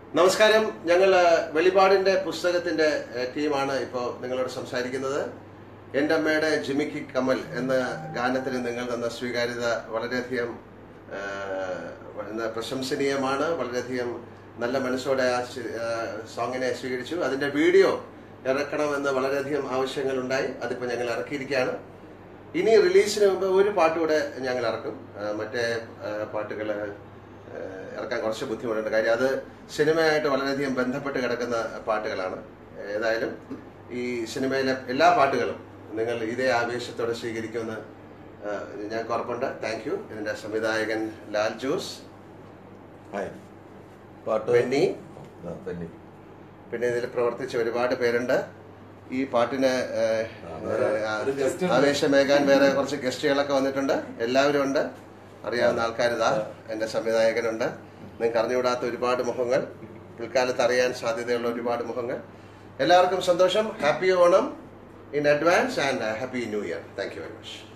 നമസ്കാരം ഞങ്ങൾ വെളിപാടിന്റെ പുസ്തകത്തിന്റെ ഏഹ്, ടീമാണ് ഇപ്പോൾ നിങ്ങളോട് സംസാരിക്കുന്നത് എൻ്റെ അമ്മയുടെ ജിമിക്കി കമൽ എന്ന ഗാനത്തിന് നിങ്ങൾ തന്ന സ്വീകാര്യത വളരെയധികം ഏഹ്, എന്താ പ്രശംസനീയമാണ് വളരെയധികം നല്ല മനസ്സോടെ ആ സി- ആ സോങ്ങിനെ സ്വീകരിച്ചു അതിന്റെ വീഡിയോ ഇറക്കണമെന്ന് വളരെയധികം ആവശ്യങ്ങളുണ്ടായി അതിപ്പോൾ ഞങ്ങൾ ഇറക്കിയിരിക്കുകയാണ് ഇനി റിലീസിന് മുമ്പ് ഒരു പാട്ട് കൂടെ ഞങ്ങൾ ഇറക്കും ആ, മറ്റേ പാട്ടുകൾ ഇറക്കാൻ കുറച്ച് ബുദ്ധിമുട്ടുണ്ട് കാര്യം അത് സിനിമയായിട്ട് വളരെയധികം ബന്ധപ്പെട്ട് കിടക്കുന്ന പാട്ടുകളാണ് ഏതായാലും ഈ സിനിമയിലെ എല്ലാ പാട്ടുകളും നിങ്ങൾ ഇതേ ആവേശത്തോടെ സ്വീകരിക്കുമെന്ന് ആ, ഞങ്ങൾക്ക് ഉറപ്പുണ്ട് താങ്ക് യു ഇതിന്റെ സംവിധായകൻ ലാൽ ജോസ് ഹായ് പാട്ട് ബെന്നി ആ, ബെന്നി പിന്നെ ഇതിൽ പ്രവർത്തിച്ച ഒരുപാട് പേരുണ്ട് ഈ പാട്ടിന് ഏഹ്, ആ, ഒരു guest ഉണ്ട്. ആവേശമേകാൻ വേറെ കുറച്ച് ഗസ്റ്റുകളൊക്കെ വന്നിട്ടുണ്ട് എല്ലാവരും ഉണ്ട് അറിയാവുന്ന ആൾക്കാരിതാ എന്റെ സംവിധായകനുണ്ട് നിങ്ങൾക്ക് അറിഞ്ഞുകൂടാത്ത ഒരുപാട് മുഖങ്ങൾ പിൽക്കാലത്ത് അറിയാൻ സാധ്യതയുള്ള ഒരുപാട് മുഖങ്ങൾ എല്ലാവർക്കും സന്തോഷം happy Onam in advance and happy new year thank you very much